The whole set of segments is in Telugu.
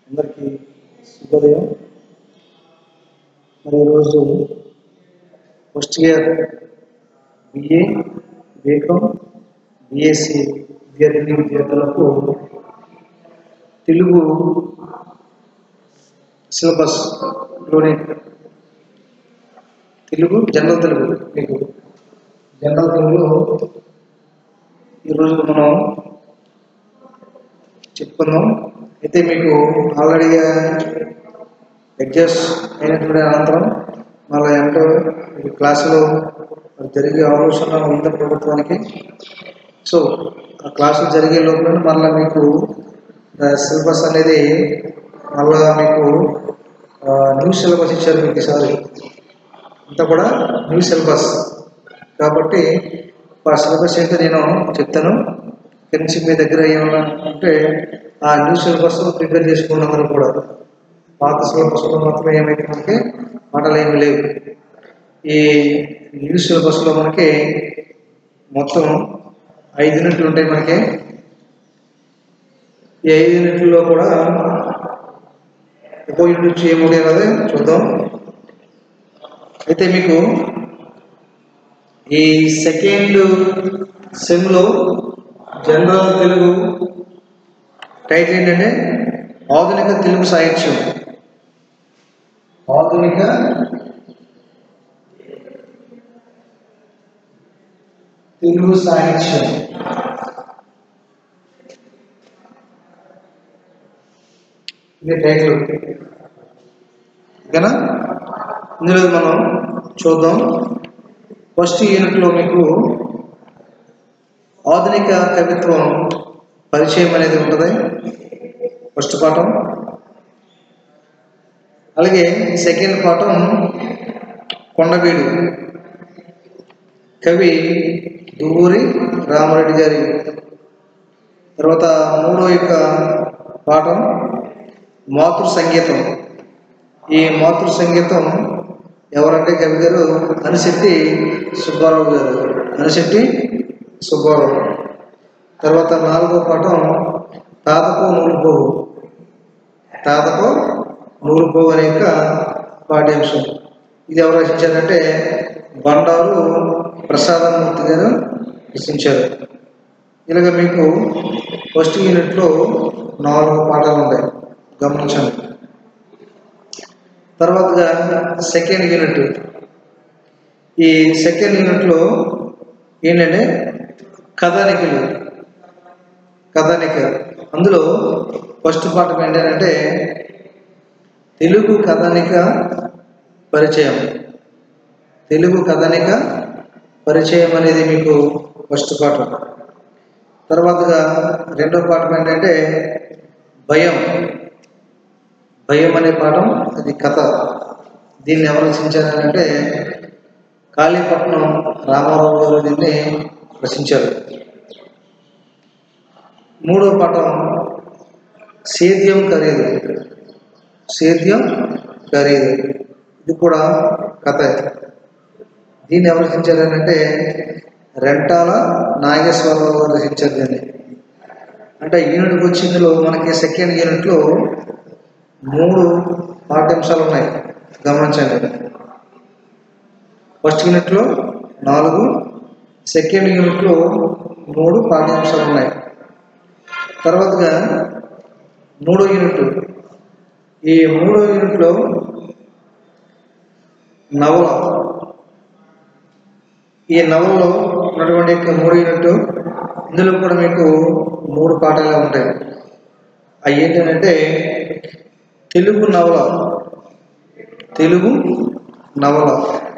అందరికీ శుభోదయం మరి ఈరోజు first year BA BCom BSc విద్యార్థిని విద్యార్థులకు తెలుగు సిలబస్లోని తెలుగు జనరల్ తెలుగు మీకు జనరల్ తెలుగులో ఈరోజు మనం చెప్పుకుందాం అయితే మీకు ఆల్రెడీ ఎగ్జామ్స్ అయినటువంటి అనంతరం మళ్ళీ ఏంటో ఈ క్లాసులో మరి జరిగే ఆలోచన ఉంది ప్రభుత్వానికి సో ఆ క్లాసులు జరిగే లోపల మళ్ళీ మీకు సిలబస్ అనేది మళ్ళా మీకు న్యూ సిలబస్ ఇచ్చారు మీకు ఈసారి అంతా కూడా న్యూ సిలబస్ కాబట్టి ఆ సిలబస్ ఏంటో నేను చెప్తాను ఇక్కడి నుంచి మీ దగ్గర ఏమన్నా ఉంటే ఆ న్యూ సిలబస్ ప్రిపేర్ చేసుకోండి అందరూ కూడా పాత సిలబస్లో మాత్రం ఏమైతే మనకి మాటలు ఏమి లేవు ఈ న్యూ సిలబస్లో మనకి మొత్తం ఐదు యూనిట్లు ఉంటాయి మనకి ఈ ఐదు యూనిట్లలో కూడా ఒక్కో యూనిట్ నుంచి ఏముండే కదా చూద్దాం అయితే మీకు ఈ సెకండ్ సెమ్లో జనరల్ తెలుగు టైటిల్ ఏంటంటే ఆధునిక తెలుగు సాహిత్యం ఆధునిక తెలుగు సాహిత్యం ఇది టైటిల్ ఓకేనా ఇందులో మనం చూద్దాం ఫస్ట్ యూనిట్లో మీకు ఆధునిక కవిత్వం పరిచయం అనేది ఉంటుంది ఫస్ట్ పాఠం అలాగే సెకండ్ పాఠం కొండవీడు కవి దువ్వూరి రామరెడ్డి గారి తర్వాత మూడో యొక్క పాఠం మాతృ సంగీతం ఈ మాతృ సంగీతం ఎవరంటే కవి గారు అనిశెట్టి సుబ్బారావు గారు అనిశెట్టి సుబ్బారావు తర్వాత నాలుగో పాఠం తాతకో నూలుపోవు తాతకో నూలుపోవు అనే యొక్క పాఠ్యాంశం ఇది ఎవరు రచించారంటే బండారు ప్రసాదమూర్తి గారు రచించారు ఇలాగ మీకు ఫస్ట్ యూనిట్లో నాలుగు పాఠాలు ఉంటాయి గమనించండి తర్వాతగా సెకండ్ యూనిట్ ఈ సెకండ్ యూనిట్లో ఏంటంటే కథానికలు కథానిక అందులో ఫస్ట్ పాఠం ఏంటంటే తెలుగు కథానిక పరిచయం తెలుగు కథానిక పరిచయం అనేది మీకు ఫస్ట్ పాఠం తర్వాతగా రెండో పాఠం ఏంటంటే భయం భయం అనే పాఠం అది కథ దీన్ని ఎవరు రచించారంటే కాళీపట్నం రామారావు గారు దీన్ని రచించారు మూడో పాఠం సేద్యం ఖరీదు సేద్యం ఖరీదు ఇది కూడా కథ దీన్ని ఎవరు రచించారంటే రెంటాల నాగేశ్వరరావు గారు రచించారు దీన్ని అంటే యూనిట్కి వచ్చిందిలో మనకి సెకండ్ యూనిట్లో మూడు పాఠ్యాంశాలు ఉన్నాయి గమనించండి ఫస్ట్ యూనిట్లో నాలుగు సెకండ్ యూనిట్లో మూడు పాఠ్యాంశాలు ఉన్నాయి తర్వాతగా మూడో యూనిట్ ఈ మూడో యూనిట్లో నవల ఈ నవలలో ఉన్నటువంటి యొక్క మూడు యూనిట్ ఇందులో కూడా మీకు మూడు పాఠాలు ఉంటాయి అవి ఏంటంటే తెలుగు నవల తెలుగు నవల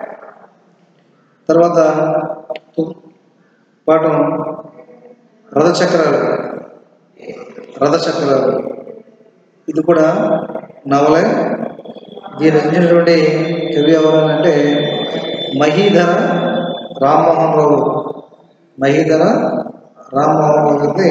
తర్వాత పాఠం రథచక్రాలు రథచక్రాలు ఇది కూడా నవలే దీని రచించినటువంటి కవి ఎవరంటే మహీధర రామ్మోహన్ రావు మహీధర రామ్మోహన్ రావు గారిది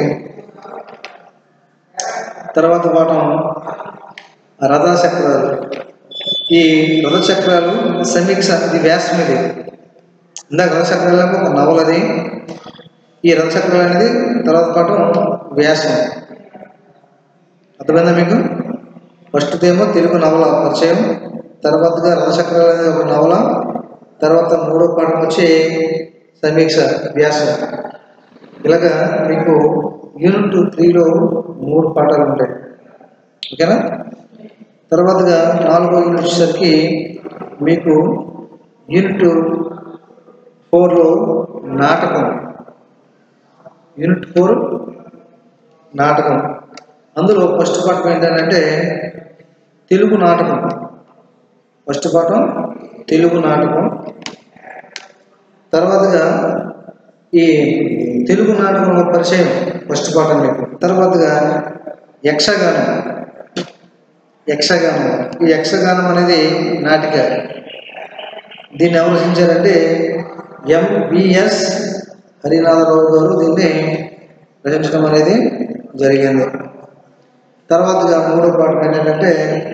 తర్వాత పాఠం రథచక్రాలు ఈ రథచక్రాలు సమీక్ష ఇది వ్యాసం ఇది ఇందాక రథచక్రాలు ఒక నవలది ఈ రథచక్రాలు అనేది తర్వాత పాఠం వ్యాసం అర్థమైందా మీకు ఫస్ట్దేమో తెలుగు నవల పరిచయం తర్వాతగా రథచక్రాలు అనేది ఒక నవల తర్వాత మూడో పాఠం వచ్చి సమీక్ష వ్యాసం ఇలాగా మీకు యూనిట్ త్రీలో మూడు పాఠాలు ఉంటాయి ఓకేనా తర్వాతగా నాలుగో యూనిట్ వచ్చేసరికి మీకు యూనిట్ ఫోర్లో నాటకం యూనిట్ ఫోర్ నాటకం అందులో ఫస్ట్ పాఠం ఏంటంటే తెలుగు నాటకం ఫస్ట్ పాఠం తెలుగు నాటకం తర్వాతగా ఈ తెలుగు నాటకం పరిచయం ఫస్ట్ పాఠం మీకు తర్వాతగా యక్షగానం యక్షగానం ఈ యక్షగానం అనేది నాటిక దీన్ని ఎవరు రచించారంటే ఎంవిఎస్ హరినాథరావు గారు దీన్ని రచించడం అనేది జరిగింది తర్వాతగా మూడో పాఠం ఏంటంటే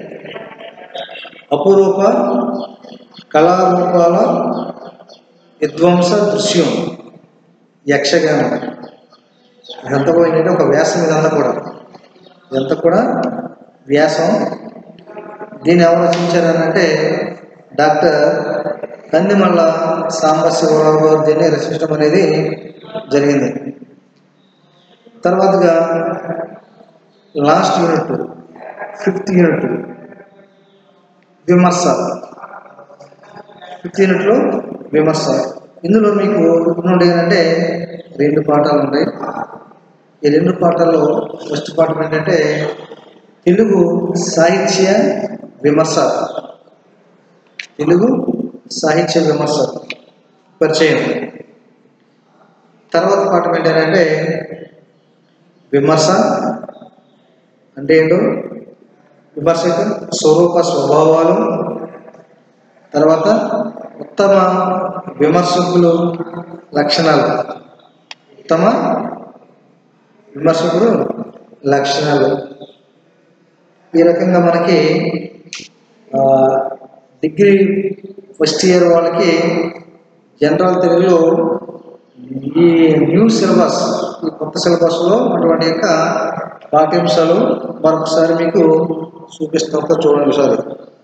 అపురూప కళారూపాల విధ్వంస దృశ్యం యక్షగానం ఇదంతా కూడా ఏంటంటే ఒక వ్యాసం ఇదంతా కూడా ఇదంతా కూడా వ్యాసం దీన్ని ఎవరు రచించారని అంటే డాక్టర్ కందిమల్ల సాంబశివరావు గారు దీన్ని రచించడం అనేది జరిగింది తర్వాతగా లాస్ట్ యూనిట్ ఫిఫ్త్ యూనిట్ విమర్శ ఫిఫ్త్ యూనిట్లో విమర్శ ఇందులో మీకు నుండి ఏంటంటే రెండు పాఠాలు ఉంటాయి ఈ రెండు పాఠాల్లో ఫస్ట్ పాఠం ఏంటంటే తెలుగు సాహిత్య విమర్శ తెలుగు సాహిత్య విమర్శ పరిచయం తర్వాత పాఠం ఏంటంటే విమర్శ అంటే ఏంటో విమర్శ యొక్క స్వరూప స్వభావాలు తర్వాత ఉత్తమ విమర్శకులు లక్షణాలు ఉత్తమ విమర్శకుడు లక్షణాలు ఈ రకంగా మనకి ఆ, డిగ్రీ ఫస్ట్ ఇయర్ వాళ్ళకి జనరల్ తెలుగులో ఈ న్యూ సిలబస్ ఈ కొత్త సిలబస్లో అటువంటి యొక్క పాఠ్యాంశాలు మరొకసారి మీకు చూపిస్తాం చూడండి ఒకసారి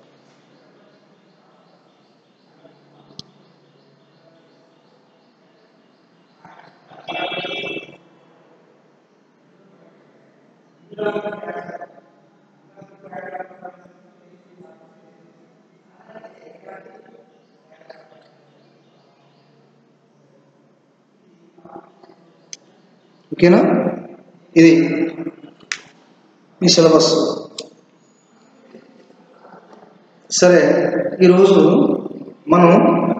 ఓకేనా ఇది ఈ సిలబస్ సరే ఈరోజు మనం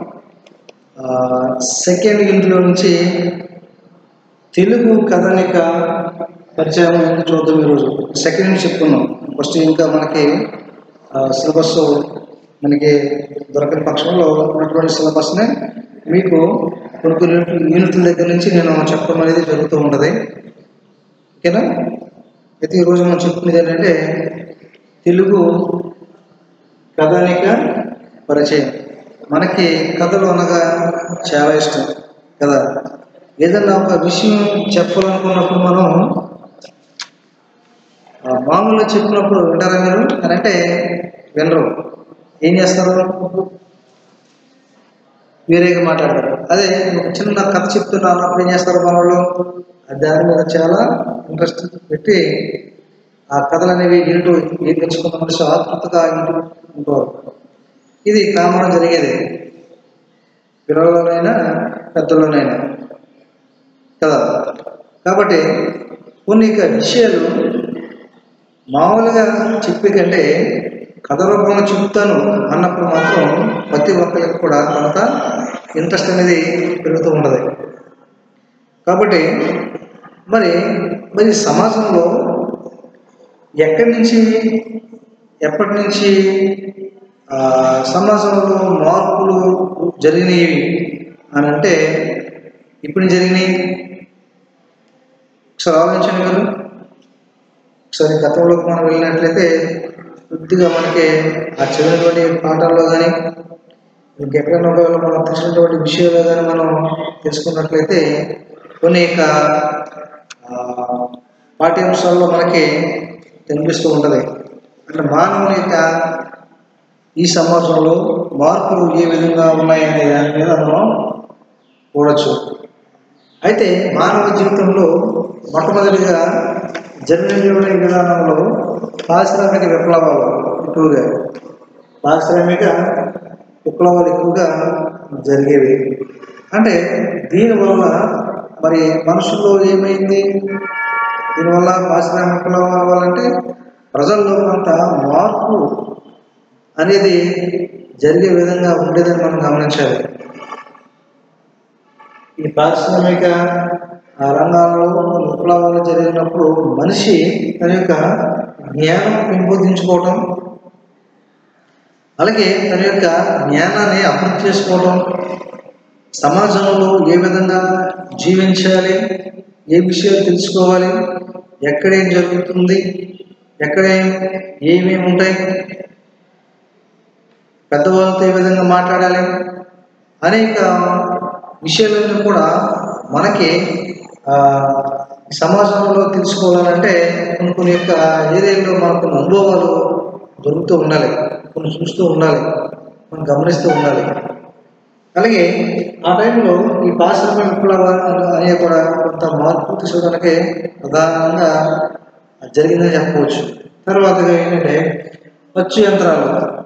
సెకండ్ యూనిట్లో నుంచి తెలుగు కథనిక పరిచయం ఏంటి చూద్దాం ఈరోజు సెకండ్ యూనిట్ చెప్పుకున్నాం ఫస్ట్ ఇంకా మనకి సిలబస్ మనకి దొరకని పక్షంలో ఉన్నటువంటి సిలబస్ని మీకు కొన్ని కొన్ని యూనిట్ల దగ్గర నుంచి నేను చెప్పడం అనేది జరుగుతూ ఉంటుంది ఓకేనా అయితే ఈరోజు మనం చెప్పుకునేది ఏంటంటే తెలుగు కథానిక పరిచయం మనకి కథలు అనగా చాలా ఇష్టం కదా ఏదన్నా ఒక విషయం చెప్పాలనుకున్నప్పుడు మనం ఆ, మామూలుగా చెప్పినప్పుడు వింటారా మీరు అని అంటే వినరు ఏం చేస్తారు వేరేగా మాట్లాడతారు అదే ఒక చిన్న కథ చెప్తున్నా అన్నప్పుడు ఏం చేస్తారు మన వాళ్ళు ఆ దాని మీద చాలా ఇంట్రెస్ట్ పెట్టి ఆ కథలు అనేవి ఇంటూ ఏం తెచ్చుకున్న మనిషి ఆతృతగా ఇంటూ ఉంటారు ఇది కామన్ జరిగేది పిల్లల్లోనైనా పెద్దల్లోనైనా కదా కాబట్టి కొన్ని ఇక విషయాలు మామూలుగా చెప్పే కంటే కథ రూపంలో చెప్తాను అన్నప్పుడు మాత్రం ప్రతి ఒక్కరికి కూడా కొంత ఇంట్రెస్ట్ అనేది పెరుగుతూ ఉంటుంది కాబట్టి మరి మరి సమాజంలో ఎక్కడి నుంచి ఎప్పటి నుంచి ఆ, సమాజంలో మార్పులు జరిగినవి అని అంటే ఇప్పుడు జరిగినాయి ఒకసారి ఆలోచించండి మీరు ఒకసారి గతంలోకి మనం వెళ్ళినట్లయితే కొద్దిగా మనకి ఆ చదివినటువంటి పాఠాల్లో కానీ ఇంకెక్కడైనా ఒకవేళ మనం తెలిసినటువంటి విషయాలు కానీ మనం తెలుసుకున్నట్లయితే కొన్ని యొక్క ఆ, పాఠ్యాంశాల్లో మనకి కనిపిస్తూ ఉంటుంది అంటే మానవుని యొక్క ఈ సమాజంలో మార్పులు ఏ విధంగా ఉన్నాయనే దాని మీద మనం చూడొచ్చు అయితే మానవ జీవితంలో మొట్టమొదటిగా జన్మించబడే విధానంలో పారిశ్రామిక విప్లవాలు ఎక్కువగా పారిశ్రామిక విప్లవాలు ఎక్కువగా జరిగేవి అంటే దీనివల్ల మరి మనుషుల్లో ఏమైంది దీనివల్ల పారిశ్రామిక విప్లవాల వల్ల అంటే ప్రజల్లో కొంత మార్పు అనేది జరిగే విధంగా ఉండేదని మనం గమనించాలి ఈ పారిశ్రామిక ఆ రంగాల్లో విప్లవాలు జరిగినప్పుడు మనిషి తన యొక్క జ్ఞానం పెంపొందించుకోవటం అలాగే తన యొక్క జ్ఞానాన్ని అభివృద్ధి చేసుకోవడం సమాజంలో ఏ విధంగా జీవించాలి ఏ విషయాలు తెలుసుకోవాలి ఎక్కడేం జరుగుతుంది ఎక్కడేం ఏమేమి ఉంటాయి పెద్దవాళ్ళతో ఏ విధంగా మాట్లాడాలి అనేక విషయాలన్నీ కూడా మనకి ఆ, ఈ సమాజంలో తెలుసుకోవాలంటే కొన్ని కొన్ని యొక్క ఏరియాలో మనకు కొన్ని అనుభవాలు దొరుకుతూ ఉండాలి కొన్ని చూస్తూ ఉండాలి మనం గమనిస్తూ ఉండాలి అలాగే ఆ టైంలో ఈ పారిశ్రామిక విప్లవాలు అనేవి కూడా కొంత మార్పు తీసుకోవడానికి ప్రధానంగా జరిగిందని చెప్పవచ్చు తర్వాతగా ఏంటంటే పచ్చు యంత్రాలు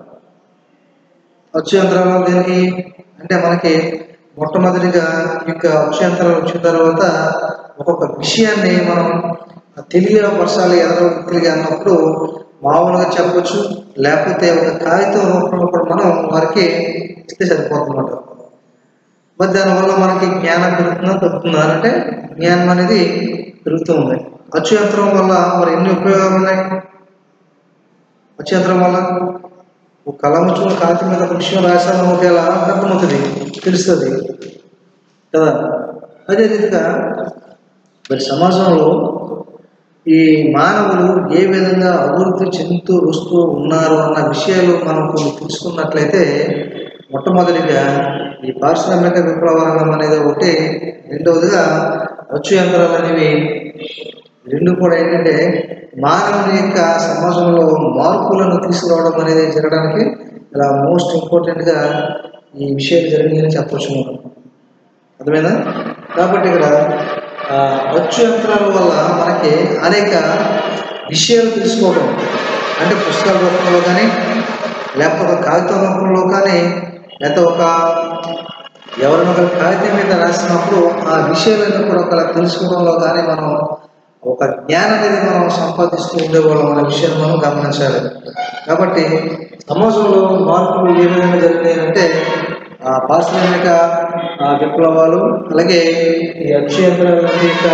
అచ్చు యంత్రాలు దేనికి అంటే మనకి మొట్టమొదటిగా ఈ యొక్క అచ్చు యంత్రాలు వచ్చిన తర్వాత ఒక్కొక్క విషయాన్ని మనం తెలియపరచాలి ఎదరో వ్యక్తులకి అన్నప్పుడు మామూలుగా చెప్పొచ్చు లేకపోతే ఒక కాగితం రూపంలో కూడా మనం వారికి ఇస్తే సరిపోతుందన్నమాట మరి దానివల్ల మనకి జ్ఞానం పెరుగుతుందా తగ్గుతుందా అంటే జ్ఞానం అనేది పెరుగుతూ ఉంది అచ్చు యంత్రం వల్ల మరి ఎన్ని ఉపయోగాలు ఉన్నాయి అచ్చు యంత్రం వల్ల ఒక కలం చూడ కాగితం మీద ఒక విషయం రాశాను ఒకేలా అర్థమవుతుంది తెలుస్తుంది కదా అదే రీతిగా మరి సమాజంలో ఈ మానవులు ఏ విధంగా అభివృద్ధి చెందుతూ వస్తూ ఉన్నారు అన్న విషయాలు మనం కొన్ని తెలుసుకున్నట్లయితే మొట్టమొదటిగా ఈ పారిశ్రామిక విప్లవ రంగం అనేది ఒకటి రెండవదిగా అచ్చు యంత్రాలు అనేవి రెండు కూడా ఏంటంటే మానవుని యొక్క సమాజంలో మార్పులను తీసుకురావడం అనేది జరగడానికి ఇలా మోస్ట్ ఇంపార్టెంట్గా ఈ విషయాలు జరిగిందని చెప్పవచ్చు మనం అర్థమైందా కాబట్టి ఇక్కడ ఆ, అచ్చు యంత్రాల వల్ల మనకి అనేక విషయాలు తెలుసుకోవడం అంటే పుస్తకాల రూపంలో కానీ లేకపోతే ఒక కాగితం రూపంలో కానీ లేకపోతే ఒక ఎవరైనా ఒక కాగితం మీద రాసినప్పుడు ఆ విషయాలన్నీ కూడా ఒకలా తెలుసుకోవడంలో కానీ మనం ఒక జ్ఞానం అనేది మనం సంపాదిస్తూ ఉండేవాళ్ళం అనే విషయాన్ని మనం గమనించాలి కాబట్టి సమాజంలో మార్పులు ఏ విధంగా జరిగినాయంటే ఆ పారిశ్రామిక ఆ, విప్లవాలు అలాగే ఈ అక్షయంత్రాల యొక్క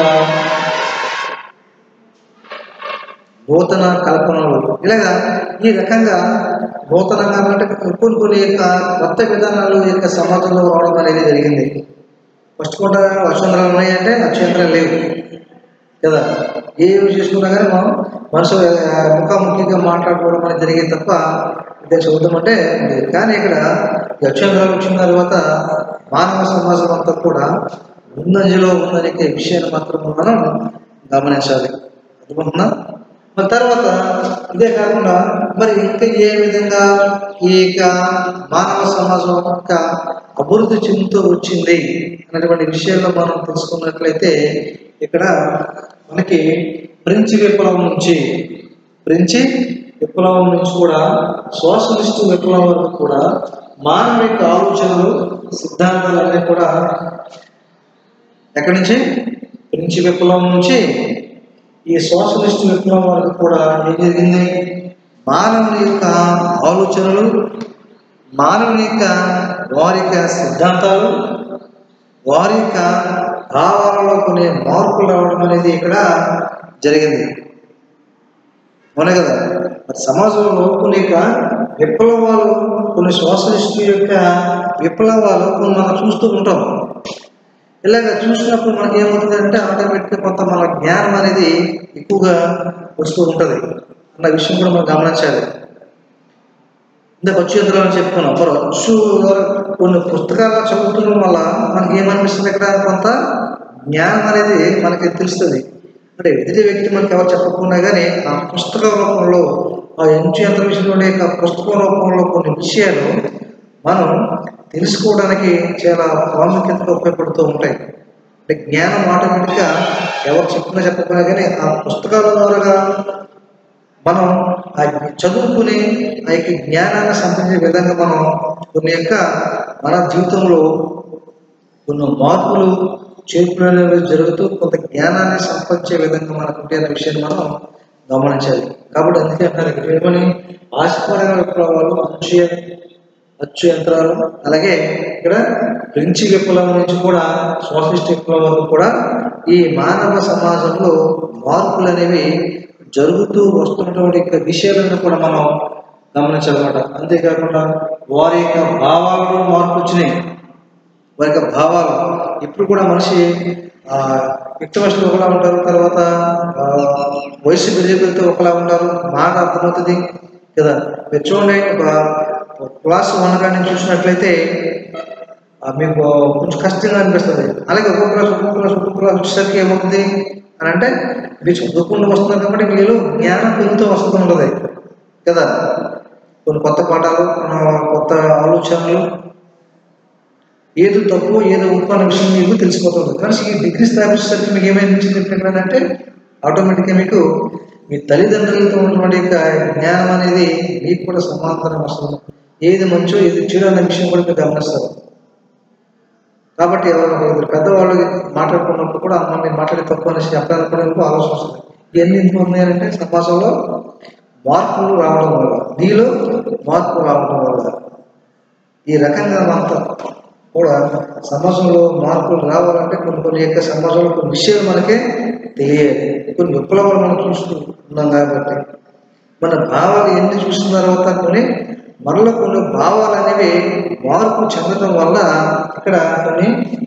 నూతన కల్పనలు ఇలాగా ఈ రకంగా నూతనంగా అంటే కొన్ని కొన్ని యొక్క కొత్త విధానాలు ఈ యొక్క సమాజంలో రావడం అనేది జరిగింది ఫస్ట్ పూట అక్షంతరాలు ఉన్నాయంటే అక్షంతరాలు లేవు కదా ఏమి చేసుకున్నా కానీ మనం మనసు ఆ, ముఖాముఖిగా మాట్లాడుకోవడం అనేది జరిగేది తప్ప ఇదే చదువుతామంటే ఉండేది. కానీ ఇక్కడ ఈ అక్షంతరాలు వచ్చిన తర్వాత మానవ సమాజం అంతా కూడా ముందంజలో ఉందనే విషయాన్ని మాత్రం మనం గమనించాలి అర్థమవుతుందా మరి తర్వాత ఇదే కాకుండా మరి ఇంకా ఏ విధంగా ఈ యొక్క మానవ సమాజం యొక్క అభివృద్ధి చెందుతూ వచ్చింది అనేటువంటి విషయాల్లో మనం తెలుసుకున్నట్లయితే ఇక్కడ మనకి ఫ్రెంచ్ విప్లవం నుంచి ఫ్రెంచి విప్లవం నుంచి కూడా సోషలిస్టు విప్లవం వరకు కూడా మానవ యొక్క ఆలోచనలు సిద్ధాంతాలు అన్నీ కూడా ఎక్కడి నుంచి ఫ్రెంచ్ విప్లవం నుంచి ఈ సోషలిస్ట్ విప్లవం వరకు కూడా ఏం జరిగింది మానవుని యొక్క ఆలోచనలు మానవుని యొక్క వారి యొక్క సిద్ధాంతాలు వారి యొక్క భావాలలో కొన్ని మార్పులు రావడం అనేది ఇక్కడ జరిగింది అవునే కదా మరి సమాజంలో కొన్ని యొక్క విప్లవాలు కొన్ని సోషలిస్టు యొక్క విప్లవాలు కొన్ని మనం చూస్తూ ఉంటాం ఇలాగ చూసినప్పుడు మనకి ఏమవుతుందంటే ఆటోమేటిక్గా కొంత మన జ్ఞానం అనేది ఎక్కువగా వస్తూ ఉంటుంది అన్న విషయం కూడా మనం గమనించాలి ఇందాక వచ్చి యంత్రాలు అని చెప్పుకున్నాం మరి వచ్చు కొన్ని పుస్తకాలు చదువుతున్న వల్ల మనకి ఏమనిపిస్తుంది ఇక్కడ కొంత జ్ఞానం అనేది మనకి తెలుస్తుంది అంటే ఎదుటి వ్యక్తి మనకి ఎవరు చెప్పకుండా కానీ ఆ పుస్తక రూపంలో ఆ ఎంచు యంత్ర విషయంలో యొక్క పుస్తక రూపంలో కొన్ని విషయాలు మనం తెలుసుకోవడానికి చాలా ప్రాముఖ్యతగా ఉపయోగపడుతూ ఉంటాయి అంటే జ్ఞానం ఆటోమేటిక్గా ఎవరు చెప్పినా చెప్పకపోయినా కానీ ఆ పుస్తకాల ద్వారా మనం ఆ చదువుకుని ఆ యొక్క జ్ఞానాన్ని సంపాదించే విధంగా మనం కొన్ని యొక్క మన జీవితంలో కొన్ని మార్పులు చేర్పులు అనేవి జరుగుతూ కొంత జ్ఞానాన్ని సంపాదించే విధంగా మనకు ఉంటే అనే విషయాన్ని మనం గమనించాలి కాబట్టి అందుకే అంటారు ఇక్కడ ఏమని ఆశపడిన విప్లవాలు అచ్చు అచ్చు యంత్రాలు అలాగే ఇక్కడ ఫ్రెంచి విప్లవం నుంచి కూడా సోషలిస్ట్ విప్లవం వరకు కూడా ఈ మానవ సమాజంలో మార్పులు అనేవి జరుగుతూ వస్తున్నటువంటి యొక్క విషయాలను కూడా మనం గమనించాలన్నమాట అంతేకాకుండా వారి యొక్క భావాలలో మార్పు వచ్చినాయి వారి యొక్క భావాలు ఇప్పుడు కూడా మనిషి ఆ, యుక్త వయసులో ఒకలా ఉంటారు తర్వాత ఆ, వయసు పెరిగితే ఒకలా ఉంటారు మాట అర్థమవుతుంది కదా మీరు చూడండి ఒక క్లాస్ వన్ కానీ చూసినట్లయితే ఆ, మీకు కొంచెం కష్టంగా అనిపిస్తుంది అలాగే ఒక్కొక్క క్లాస్ ఒక్కొక్క క్లాస్ ఒక్కొక్క క్లాస్ వచ్చేసరికి ఏమవుతుంది అని అంటే మీరు చదువుకుంటూ వస్తున్నారు కాబట్టి మీలో జ్ఞానం పెరుగుతూ వస్తూ ఉంటుంది కదా కొన్ని కొత్త పాఠాలు కొన్ని కొత్త ఆలోచనలు ఏది తప్పు ఏది ఉప్పు అనే విషయం మీకు తెలిసిపోతుంది కానీ ఈ డిగ్రీ స్థాపించేసరికి మీకు ఏమైంది అంటే ఆటోమేటిక్గా మీకు మీ తల్లిదండ్రులతో ఉన్నటువంటి యొక్క జ్ఞానం అనేది మీకు కూడా సమాంతరం వస్తుంది ఏది మంచో ఏది చెడు అనే విషయం కూడా మీరు గమనిస్తారు కాబట్టి ఎవరైనా ఒక ఇద్దరు పెద్దవాళ్ళు మాట్లాడుకున్నప్పుడు కూడా అమ్మ నేను మాట్లాడే తప్పు అనేసి చెప్పాలనుకునే ఆలోచన వస్తుంది ఇవన్నీ ఎందుకు ఉన్నాయంటే సమాజంలో మార్పులు రావడం వల్ల నీలో మార్పు రావడం వల్ల ఈ రకంగా అంతా కూడా సమాజంలో మార్పులు రావాలంటే కొన్ని కొన్ని యొక్క సమాజంలో కొన్ని విషయాలు మనకే తెలియాలి కొన్ని విప్లవాలు మనం చూస్తూ ఉన్నాం కాబట్టి మన భావాలు ఎన్ని చూసిన తర్వాత కొన్ని మనలో కొన్ని భావాలు అనేవి మార్పు చెందడం వల్ల ఇక్కడ కొన్ని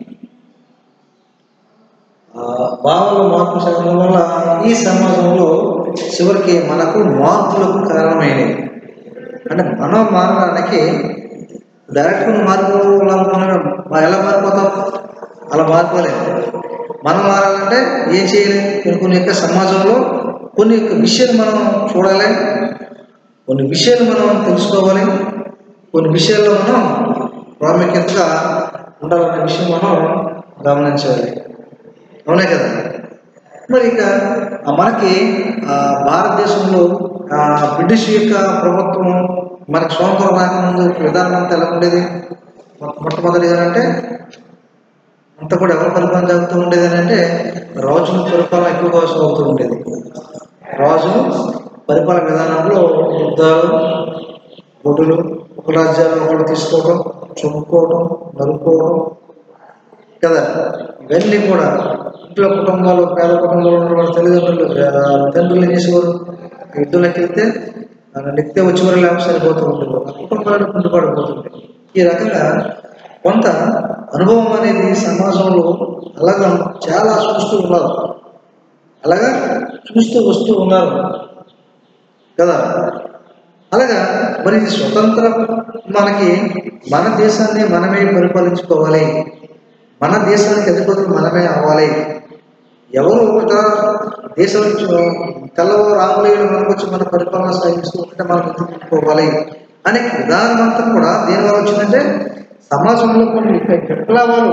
ఆ, భావాలు మార్పు చెందడం వల్ల ఈ సమాజంలో చివరికి మనకు మార్పులకు కారణమైనవి అంటే మనం మారడానికి డైరెక్ట్గా మారిపోవాలనుకున్నాడు ఎలా మారిపోతాం అలా మారిపోలేము మనం మారాలంటే ఏం చేయలేం కొన్ని కొన్ని యొక్క సమాజంలో కొన్ని యొక్క విషయాలు మనం చూడాలి కొన్ని విషయాలు మనం తెలుసుకోవాలి కొన్ని విషయాల్లో మనం ప్రాముఖ్యతగా ఉండాలనే విషయం మనం గమనించాలి అవునే కదా మరి ఇక ఆ మనకి ఆ భారతదేశంలో ఆ బ్రిటిష్ యొక్క ప్రభుత్వం మనకి స్వాతంత్రం రాకముందు విధానం అంతా ఎలా ఉండేది మొట్ట- మొట్టమొదటిగా అంటే అంతా కూడా ఎవరు పరిపాలన జరుగుతూ ఉండేది అని అంటే రాజుల పరిపాలన ఎక్కువగా సాగుతూ ఉండేది రాజులు పరిపాలన విధానంలో యుద్ధాలు బొడులు ఒక రాజ్యాలను ఒకటి తీసుకోవడం చంపుకోవడం నరుక్కోవడం కదా ఇవన్నీ కూడా ఇంట్లో కుటుంబాలు పేద కుటుంబాలు ఉన్నటువంటి తల్లిదండ్రులు ఆ, తండ్రులు ఏం చేసేవారు యుద్ధంలోకి వెళ్తే నెక్కితే వచ్చేవారు లేకపోతే సరిపోతూ ఉండేవారు ఆ కుటుంబాలను కుంటుపడిపోతుంది ఈ రకంగా కొంత అనుభవం అనేది సమాజంలో అలాగా చాలా చూస్తూ ఉన్నారు అలాగా చూస్తూ వస్తూ ఉన్నారు కదా అలాగా మరి ఇది స్వతంత్ర మనకి మన దేశాన్ని మనమే పరిపాలించుకోవాలి మన దేశానికి అధిపతులు మనమే అవ్వాలి ఎవరు ఇతర దేశం నుంచి తెల్లవ రాములేయుడు మనకు వచ్చి మన పరిపాలన సాగిస్తూ ఉంటే మనం ఎత్తుకోవాలి అనే విధానం అంతా కూడా దేనివల్ల వచ్చిందంటే సమాజంలో కొన్ని విప్లవాలు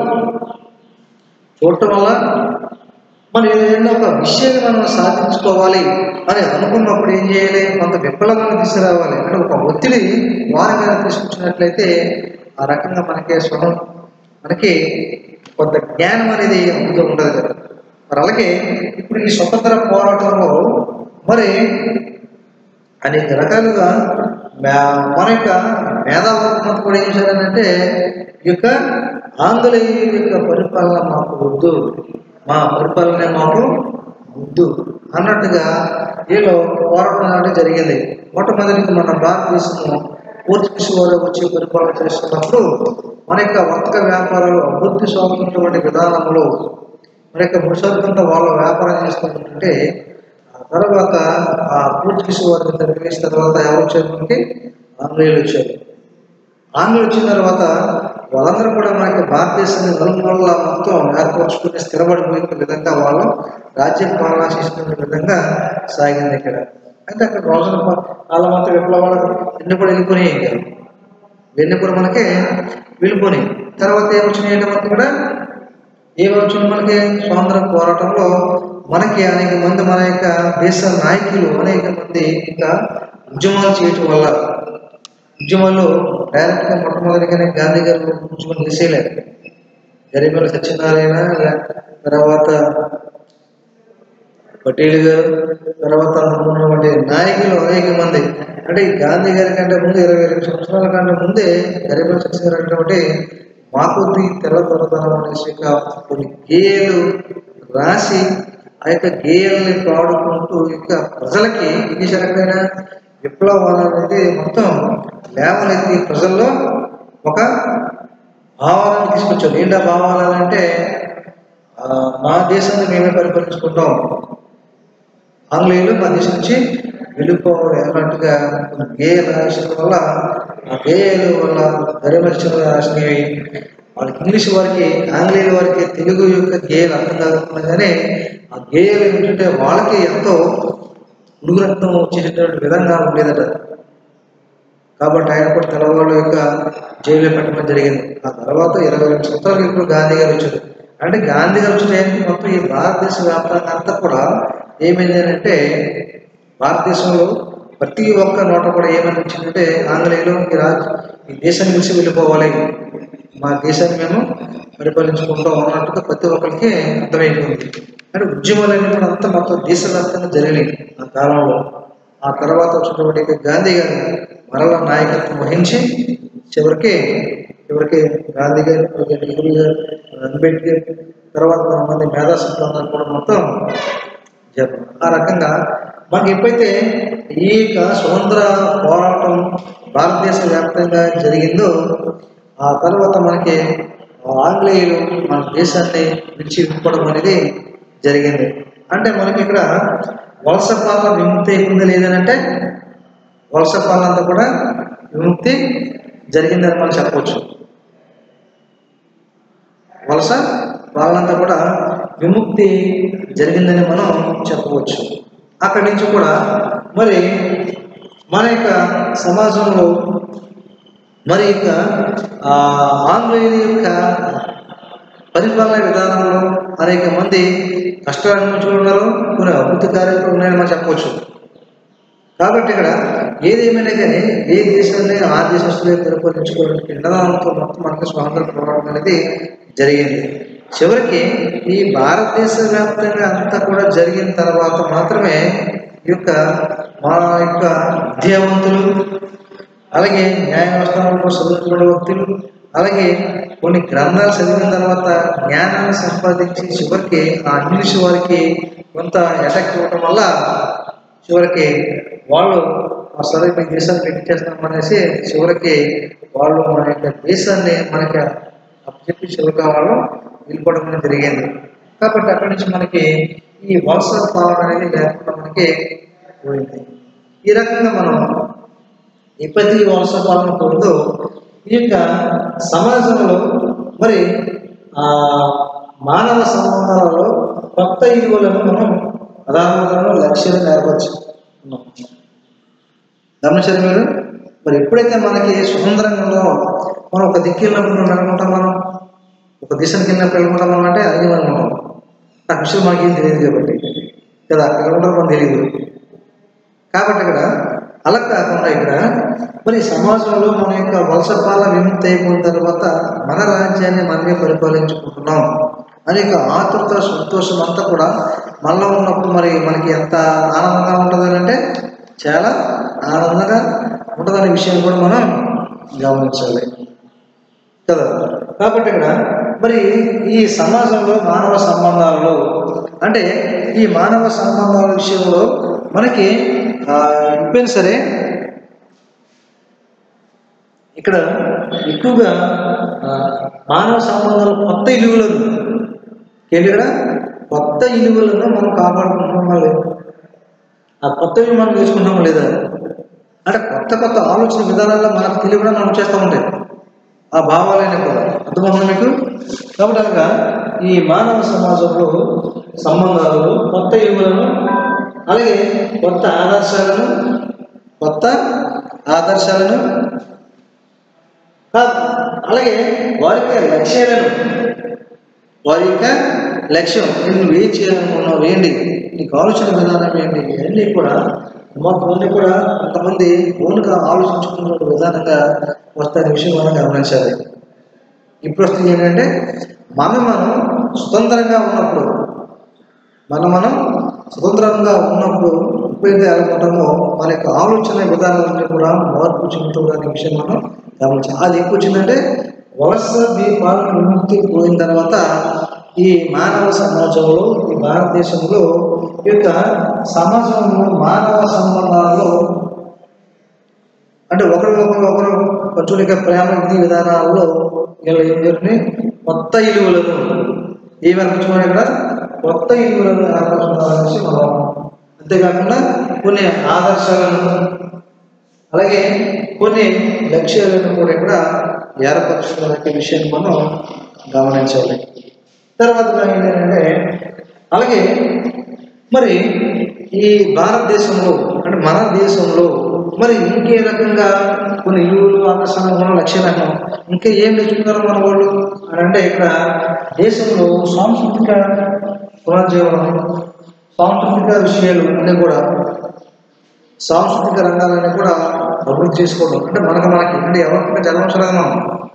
చూడటం వల్ల మనం ఏదైనా ఒక విషయాన్ని మనం సాధించుకోవాలి అని అనుకున్నప్పుడు ఏం చేయాలి కొంత విప్లవాన్ని తీసుకురావాలి అంటే ఒక ఒత్తిడి వారి మీద తీసుకొచ్చినట్లయితే ఆ రకంగా మనకి స్వరం మనకి కొంత జ్ఞానం అనేది అందుతూ ఉండదు కదా మరి అలాగే ఇప్పుడు ఈ స్వతంత్ర పోరాటంలో మరి అనేక రకాలుగా మే- మన యొక్క మేధావర్గం కూడా ఏం చేశారనంటే ఈ యొక్క ఆంగ్లేయుల యొక్క పరిపాలన మాకు వద్దు మా పరిపాలన మాకు వద్దు అన్నట్టుగా వీళ్ళు పోరాటం అనేది జరిగింది మొట్టమొదటిగా మన భారతదేశం పోర్చుగీస్ వారు వచ్చి పరిపాలన చేస్తున్నప్పుడు మన యొక్క వర్తక వ్యాపారాలు అభివృద్ధి సాగుతున్నటువంటి విధానంలో మన యొక్క ముసలికంతా వాళ్ళు వ్యాపారం చేస్తుంటే ఆ తర్వాత ఆ పోర్చుగీస్ వారిని తరివేసిన తర్వాత ఎవరు వచ్చారు మనకి ఆంగ్లేయులు వచ్చారు ఆంగ్లేయులు వచ్చిన తర్వాత వాళ్ళందరూ కూడా మనకి భారతదేశాన్ని నలుమూలల మొత్తం ఏర్పరచుకుని స్థిరపడిపోయే విధంగా వాళ్ళు రాజ్య పాలన చేస్తున్న విధంగా సాగింది ఇక్కడ అంటే అక్కడ రోజున వాళ్ళ మత విప్లవాలు ఎన్ని కూడా వెళ్ళిపోయినాయి ఇంకా ఇవన్నీ కూడా మనకి వెళ్ళిపోయినాయి తర్వాత ఏమొచ్చినాయి అంటే మనకి కూడా ఏమొచ్చింది మనకి స్వాతంత్ర పోరాటంలో మనకి అనేక మంది మన యొక్క దేశ నాయకులు అనేక మంది ఇంకా ఉద్యమాలు చేయటం వల్ల ఉద్యమాల్లో డైరెక్ట్గా మొట్టమొదటిగానే గాంధీ గారు ఉద్యమం చేసేయలేదు గరిమల సత్యనారాయణ తర్వాత పటేల్ గారు తర్వాత ఉన్నటువంటి నాయకులు అనేక మంది అంటే ఈ గాంధీ గారి కంటే ముందు ఇరవై రెండు సంవత్సరాల కంటే ముందే గరిమల సత్య గారు అంటే మా కొద్ది తెల్ల దొరతనం అనేసి ఒక కొన్ని గేయాలు రాసి ఆ యొక్క గేయాలని పాడుకుంటూ ఇక ప్రజలకి ఏం చేశారు ఎక్కడైనా విప్లవాలు అనేది మొత్తం లేవనెత్తి ప్రజల్లో ఒక భావాలను తీసుకొచ్చారు ఏంటా భావాలు అంటే ఆ, మా దేశాన్ని మేమే పరిపాలించుకుంటాం ఆంగ్లేయులు మా దేశం నుంచి వెళ్ళిపోవడం అన్నట్టుగా కొన్ని గేయాలు రాసిన వల్ల ఆ గేయాలు వల్ల గరిమర్చలు రాసినవి వాళ్ళకి ఇంగ్లీష్ వారికి ఆంగ్లేయుల వారికి తెలుగు యొక్క గేయాలు అర్థం కాకుండా కానీ ఆ గేయాలు ఏంటంటే వాళ్ళకి ఎంతో ఉడుగురక్తం వచ్చేటటువంటి విధంగా ఉండేదట కాబట్టి ఆయన కూడా తెల్లవాళ్ళు యొక్క జైల్లో పెట్టడం జరిగింది ఆ తర్వాత ఇరవై రెండు సంవత్సరాలకు ఇప్పుడు గాంధీ గారు వచ్చారు అంటే గాంధీ గారు వచ్చిన టైంకి మొత్తం ఈ భారతదేశ వ్యాప్తంగా అంతా కూడా ఏమైంది అని అంటే భారతదేశంలో ప్రతి ఒక్క నోట కూడా ఏమని వచ్చిందంటే ఆంగ్లేయులు ఈ రాజ్ ఈ దేశాన్ని విడిచి వెళ్ళిపోవాలి మా దేశాన్ని మేము పరిపాలించుకుంటాం అన్నట్టుగా ప్రతి ఒక్కరికి అర్థమైపోయింది అంటే ఉద్యమాలన్నీ కూడా అంతా మొత్తం దేశవ్యాప్తంగా జరిగినాయి ఆ కాలంలో ఆ తర్వాత వచ్చినటువంటి గాంధీ గారు మరల నాయకత్వం వహించి చివరికి చివరికి గాంధీ గారు అలాగే నెహ్రూ గారు అంబేద్కర్ తర్వాత కొంతమంది మేధాశక్తులు అందరూ కూడా మొత్తం జరిగింది ఆ రకంగా మనకి ఎప్పుడైతే ఈ యొక్క స్వతంత్ర పోరాటం భారతదేశ వ్యాప్తంగా జరిగిందో ఆ తర్వాత మనకి ఆంగ్లేయులు మన దేశాన్ని విడిచి విప్పడం అనేది జరిగింది అంటే మనకి ఇక్కడ వలస పాలన విముక్తి అయిపోయింది లేదనంటే వలస పాలన అంతా కూడా విముక్తి జరిగిందని మనం చెప్పవచ్చు వలస వాళ్ళంతా కూడా విముక్తి జరిగిందని మనం చెప్పవచ్చు అక్కడి నుంచి కూడా మరి మన యొక్క సమాజంలో మరి యొక్క ఆ, ఆంగ్లేయుల యొక్క పరిపాలన విధానంలో అనేక మంది కష్టాలు అనుభవించుకున్నారు కొన్ని అభివృద్ధి కార్యక్రమాలు ఉన్నాయని మనం చెప్పవచ్చు కాబట్టి ఇక్కడ ఏదేమైనా కానీ ఏ దేశాన్ని ఆ దేశస్తులే పరిపాలించుకోవడానికి నినాదంతో మొత్తం మనకి స్వాతంత్ర పోరాటం అనేది జరిగింది చివరికి ఈ భారతదేశ వ్యాప్తంగా అంతా కూడా జరిగిన తర్వాత మాత్రమే ఈ యొక్క మా యొక్క విద్యావంతులు అలాగే న్యాయ వ్యవస్థలో చదువుకున్న వ్యక్తులు అలాగే కొన్ని గ్రంథాలు చదివిన తర్వాత జ్ఞానాన్ని సంపాదించి చివరికి ఆ ఇంగ్లీష్ వారికి కొంత ఎఫెక్ట్ ఇవ్వడం వల్ల చివరికి వాళ్ళు ఆ సరే మీ దేశాన్ని పెట్టించేస్తాం అనేసి చివరికి వాళ్ళు మన యొక్క దేశాన్ని మనకి అప్పచెప్పి చివరిగా వాళ్ళు వెళ్ళిపోవడం అనేది జరిగింది కాబట్టి అక్కడి నుంచి మనకి ఈ వలస పాలన అనేది లేకుండా మనకి పోయింది ఈ రకంగా మనం ఎప్పటి వలస పాలన పోయిందో ఈ యొక్క సమాజంలో మరి ఆ మానవ సంబంధాలలో కొత్త విలువలను మనం ప్రధానమంత్రులను లక్ష్యాలను ఏర్పరచుకున్నాం గమనించారు మీరు మరి ఎప్పుడైతే మనకి స్వతంత్రంగా ఉందో మనం ఒక దిక్కు వెళ్ళినప్పుడు మనం అనుకుంటాం మనం ఒక దిశకి వెళ్ళినప్పుడు వెళ్ళుకుంటాం మనం అంటే అది మనం ఉంటాం ఆ విషయం మనకి ఏం తెలియదు కాబట్టి కదా అక్కడ ఉంటారు మనకు తెలియదు కాబట్టి ఇక్కడ అలా కాకుండా ఇక్కడ మరి సమాజంలో మన యొక్క వలస పాలన విముక్తి అయిపోయిన తర్వాత మన రాజ్యాన్ని మనమే పరిపాలించుకుంటున్నాం అనే యొక్క ఆతృత సంతోషం అంతా కూడా మనలో ఉన్నప్పుడు మరి మనకి ఎంత ఆనందంగా ఉంటుంది అంటే చాలా ఆనందంగా ఉంటుందనే విషయం కూడా మనం గమనించాలి కదా కాబట్టి ఇక్కడ మరి ఈ సమాజంలో మానవ సంబంధాలలో అంటే ఈ మానవ సంబంధాల విషయంలో మనకి ఆ, ఎప్పుడైనా సరే ఇక్కడ ఎక్కువగా ఆ, మానవ సంబంధాలు కొత్త ఇలువలను ఏంటి ఇక్కడ కొత్త ఇలువలను మనం కాపాడుకుంటున్నామా లేదు ఆ కొత్త ఇల్లు మనం నేర్చుకుంటామా లేదా అంటే కొత్త కొత్త ఆలోచన విధానాల్లో మనకు తెలియకుండా మనం చేస్తూ ఉంటాయి ఆ భావాలైన కూడా అర్థమవుతుంది మీకు కాబట్టి అనగా ఈ మానవ సమాజంలో సంబంధాలలో కొత్త విలువలను అలాగే కొత్త ఆదర్శాలను కొత్త ఆదర్శాలను కాదు అలాగే వారి యొక్క లక్ష్యాలను వారి యొక్క లక్ష్యం నువ్వు ఏం చేయాలనుకున్నావు ఏంటి నీకు ఆలోచన విధానం ఏంటి ఇవన్నీ కూడా మొత్తం కూడా కొంతమంది ఓన్గా ఆలోచించుకున్న విధానంగా వస్తున్న విషయం మనం గమనించాలి ఇప్పుడు వస్తుంది ఏంటంటే మనం మనం స్వతంత్రంగా ఉన్నప్పుడు మనం మనం స్వతంత్రంగా ఉన్నప్పుడు ఎప్పుడైతే అనుకుంటామో మన యొక్క ఆలోచన విధానాలన్నీ కూడా మార్పు చెందుతున్న విషయం మనం గమనించాలి అది ఎక్కువ వచ్చిందంటే వలస దీపాలను విముక్తి పోయిన తర్వాత ఈ మానవ సమాజంలో ఈ భారతదేశంలో ఈ యొక్క సమాజంలో మానవ సంబంధాలలో అంటే ఒకరు ఒకరు ఒకరు కొంచెం ఇక ప్రేమ విధి విధానాల్లో ఇలా ఏం జరిగినాయి కొత్త ఇలువలను ఏమనిపించుకోండి ఇక్కడ కొత్త ఇలువలను ఏర్పరచుకోవాలనేసి మనం అంతేకాకుండా కొన్ని ఆదర్శాలను అలాగే కొన్ని లక్ష్యాలను కూడా ఇక్కడ ఏర్పరచుకునే విషయాన్ని మనం గమనించాలి తర్వాత ఏంటంటే అలాగే మరి ఈ భారతదేశంలో అంటే మన దేశంలో మరి ఇంకే రకంగా కొన్ని ఇల్లులు ఆకర్షణ గుణం లక్ష్యాలను ఇంకా ఏం నేర్చుకున్నారు మన వాళ్ళు అని అంటే ఇక్కడ దేశంలో సాంస్కృతిక పునర్జీవనం సాంస్కృతిక విషయాలు అన్నీ కూడా సాంస్కృతిక రంగాలన్నీ కూడా అభివృద్ధి చేసుకోవడం అంటే మనకు మనకి అంటే ఎవరికి జన్మవసరం మనం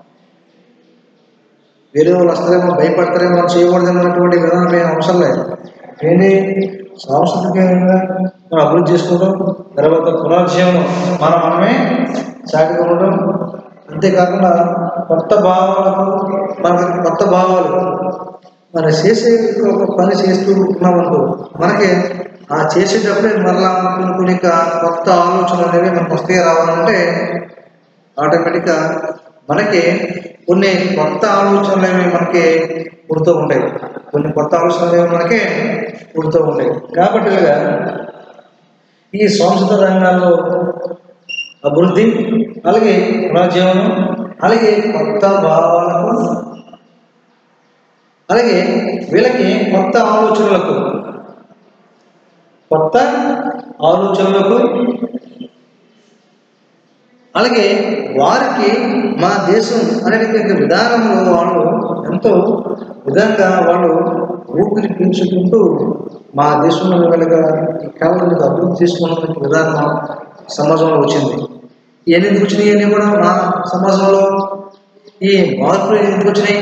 వేరే వాళ్ళు వస్తారేమో భయపడతారేమో మనం చేయకూడదేమో అన్నటువంటి విధానం ఏం అవసరం లేదు ఏంటి సాంస్కృతికంగా మనం అభివృద్ధి చేసుకోవడం తర్వాత పునర్జీవనం మనం మనమే సాటిగా ఉండడం అంతేకాకుండా కొత్త భావాలకు మనకి కొత్త భావాలు మనం చేసే ఒక పని చేస్తూ ఉన్నామనుకో మనకి ఆ చేసేటప్పుడే మరలా కొన్ని కొన్ని కొత్త ఆలోచనలు అనేవి మనకు వస్తే రావాలంటే ఆటోమేటిక్గా మనకి కొన్ని కొత్త ఆలోచనలు అనేవి మనకి పుడుతూ ఉంటాయి కొన్ని కొత్త ఆలోచనలు అనేవి మనకి పుడుతూ ఉంటాయి కాబట్టి ఇలాగా ఈ సంస్కృత రంగాల్లో అభివృద్ధి అలాగే పునర్జీవనం అలాగే కొత్త భావాలకు అలాగే వీళ్ళకి కొత్త ఆలోచనలకు కొత్త ఆలోచనలకు అలాగే వారికి మా దేశం అనేటువంటి విధానంలో వాళ్ళు ఎంతో విధంగా వాళ్ళు ఊపిరి పీల్చుకుంటూ మా దేశంలో వెళ్ళగా ఈ కళలను అభివృద్ధి చేసుకున్న విధానం సమాజంలో వచ్చింది ఇవన్నీ ఎందుకు వచ్చినాయి ఇవన్నీ కూడా మా సమాజంలో ఈ మార్పులు ఎందుకు వచ్చినాయి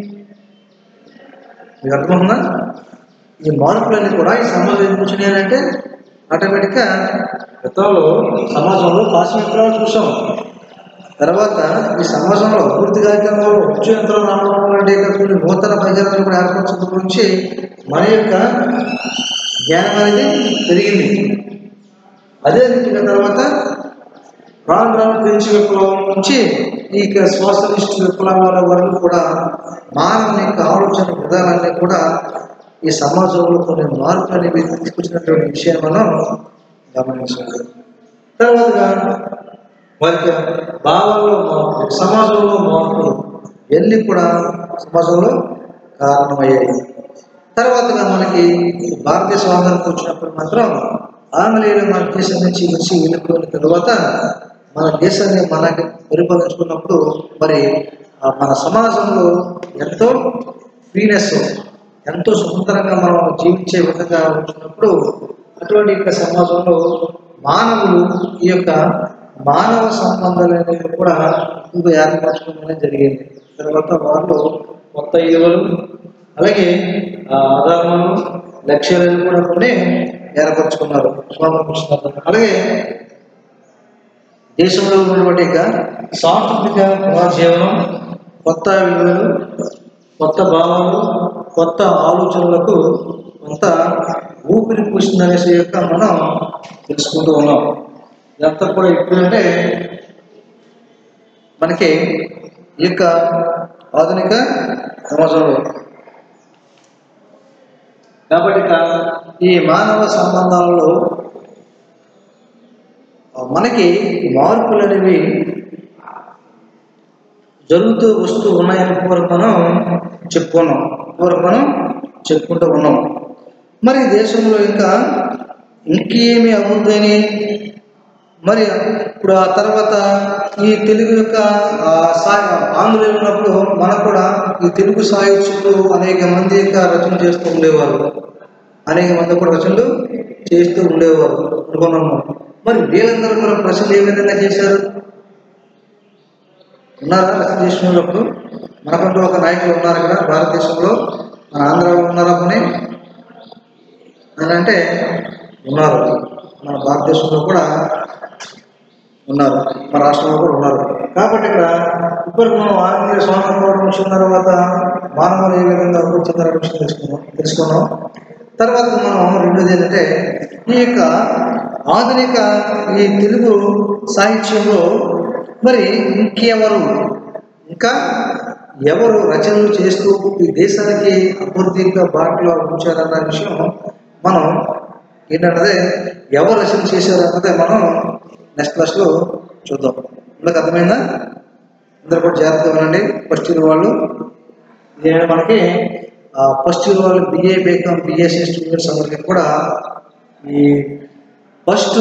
మీకు అర్థమవుతుందా ఈ మార్పులన్నీ కూడా ఈ సమాజంలో ఎందుకు వచ్చినాయి అంటే ఆటోమేటిక్గా గతంలో సమాజంలో పాశ్చిమాత్యాలు చూసాం తర్వాత ఈ సమాజంలో అభివృద్ధి కార్యక్రమంలో ఉచ్చు యంత్రం రావడం లాంటి కొన్ని నూతన పరికరాలు కూడా ఏర్పరచడం గురించి మన యొక్క జ్ఞానం అనేది పెరిగింది అదే రీతిగా తర్వాత రాను రాను ఫ్రెంచ్ విప్లవం నుంచి ఈ సోషలిస్ట్ విప్లవాల వరకు కూడా మానవుని యొక్క ఆలోచన విధానాన్ని కూడా ఈ సమాజంలో కొన్ని మార్పులు అనేవి తీసుకొచ్చినటువంటి విషయం మనం గమనించాలి తర్వాతగా వారి యొక్క భావాల్లో మార్పులు సమాజంలో మార్పులు ఇవన్నీ కూడా సమాజంలో కారణమయ్యాయి తర్వాతగా మనకి భారతీయ స్వాతంత్రం వచ్చినప్పుడు మాత్రం ఆంగ్లేయులు మన దేశం నుంచి వచ్చి వెళ్ళిపోయిన తర్వాత మన దేశాన్ని మనకి పరిపాలించుకున్నప్పుడు మరి ఆ మన సమాజంలో ఎంతో ఫ్రీనెస్ ఎంతో స్వతంత్రంగా మనం జీవించే విధంగా ఉంటున్నప్పుడు అటువంటి యొక్క సమాజంలో మానవులు ఈ యొక్క మానవ సంబంధాలు అనేవి కూడా ఎక్కువగా ఏర్పరచుకోవడం జరిగింది తర్వాత వాళ్ళు కొత్త విలువలు అలాగే ఆ ఆధారాలు లక్ష్యాలను కూడా కొన్ని ఏర్పరచుకున్నారు స్వామి కృష్ణ అలాగే దేశంలో ఉన్నటువంటి యొక్క సాంస్కృతిక పునర్జీవనం కొత్త విలువలు కొత్త భావాలు కొత్త ఆలోచనలకు కొంత ఊపిరి పూసిందనేసి యొక్క మనం తెలుసుకుంటూ ఉన్నాం ఇదంతా కూడా ఎప్పుడంటే మనకి ఈ యొక్క ఆధునిక సమాజంలో కాబట్టి ఇక ఈ మానవ సంబంధాలలో ఆ, మనకి మార్పులు అనేవి జరుగుతూ వస్తూ ఉన్నాయని పూర్వం మనం చెప్పుకున్నాం పూర్వం మనం చెప్పుకుంటూ ఉన్నాం మరి దేశంలో ఇంకా ఇంకేమి అవుద్దని మరి ఇప్పుడు ఆ తర్వాత ఈ తెలుగు యొక్క ఆ, సా- ఆంగ్లేయులు ఉన్నప్పుడు మనకు కూడా ఈ తెలుగు సాహిత్యంలో అనేక మంది యొక్క రచన చేస్తూ ఉండేవారు అనేక మంది కూడా రచనలు చేస్తూ ఉండేవారు అనుకున్నాము మరి వీళ్ళందరూ కూడా రచనలు ఏ విధంగా చేశారు ఉన్నారా రచన చేసిన వాళ్ళప్పుడు మనకంటూ ఒక నాయకులు ఉన్నారు కదా భారతదేశంలో మన ఆంధ్రాలో ఉన్నారా పోనీ అని అంటే ఉన్నారు మన భారతదేశంలో కూడా ఉన్నారు మన రాష్ట్రంలో కూడా ఉన్నారు కాబట్టి ఇక్కడ ఇప్పటికి మనం ఆంగ్లేయ స్వాతంత్రం వచ్చిన తర్వాత మానవులు ఏ విధంగా అభివృద్ధి చెందారనే విషయం తెలుసుకున్నాం తెలుసుకున్నాం తర్వాత మనం రెండోది ఏంటంటే ఈ యొక్క ఆధునిక ఈ తెలుగు సాహిత్యంలో మరి ఇంకెవరు ఇంకా ఎవరు రచనలు చేస్తూ ఈ దేశానికి అభివృద్ధిగా బాటలో ఉంచారన్న విషయం మనం ఏంటన్నదే ఎవరు రచన చేశారన్నదే మనం నెక్స్ట్ క్లాస్లో చూద్దాం మీకు అర్థమైందా అందరూ కూడా జాగ్రత్తగా వినండి ఫస్ట్ ఇయర్ వాళ్ళు ఇది మనకి ఫస్ట్ ఇయర్ వాళ్ళు బిఏ బీకామ్ బిఎస్సీ స్టూడెంట్స్ అందరికీ కూడా ఈ ఫస్ట్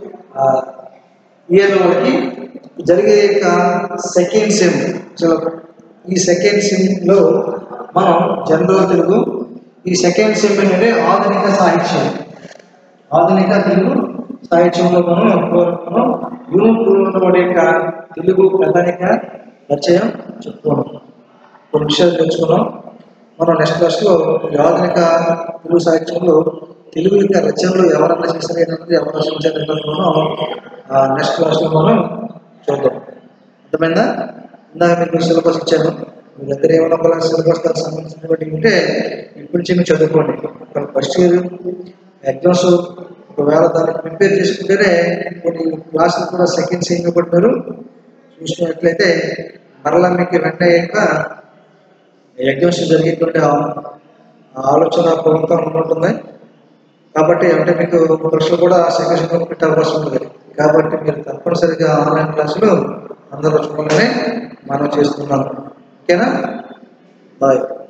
ఇయర్ వాళ్ళకి జరిగే యొక్క సెకండ్ సెమ్ చలో ఈ సెకండ్ సెమ్లో మనం జనరల్ తెలుగు ఈ సెకండ్ సెమ్ ఏంటంటే ఆధునిక సాహిత్యం ఆధునిక తెలుగు సాహిత్యంలో మనం మనం యూనిట్ టూ ఉన్నవాడి యొక్క తెలుగు కథనిక పరిచయం చెప్పుకున్నాం కొన్ని విషయాలు తెలుసుకున్నాం మనం నెక్స్ట్ క్లాస్లో ఈ ఆధునిక తెలుగు సాహిత్యంలో తెలుగు యొక్క రచనలు ఎవరన్నా చేశారు ఏంటంటే ఎవరు రచించారు ఏంటంటే మనం నెక్స్ట్ క్లాస్లో మనం చూద్దాం అర్థమైందా ఇందాక మీకు సిలబస్ ఇచ్చాను మీ దగ్గర ఏమైనా ఒక సిలబస్ దానికి సంబంధించినటువంటి ఉంటే ఇప్పటి నుంచి మీరు చదువుకోండి ఫస్ట్ ఇయర్ ఎగ్జామ్స్ ఒకవేళ దాన్ని ప్రిపేర్ చేసుకుంటేనే కొన్ని క్లాసులు కూడా సెకండ్ సెమ్ కూడా మీరు చూసినట్లయితే మరలా మీకు వెంటనే యొక్క ఎగ్జామ్స్ జరిగేటువంటి ఆ- ఆ ఆలోచన ప్రభుత్వం ఉంటుంది కాబట్టి అంటే మీకు పరీక్షలు కూడా సెకండ్ సెమ్ పెట్టే అవకాశం ఉంది కాబట్టి మీరు తప్పనిసరిగా ఆన్లైన్ క్లాసులు అందరూ చూడాలని మనం చేస్తున్నాం ఓకేనా బాయ్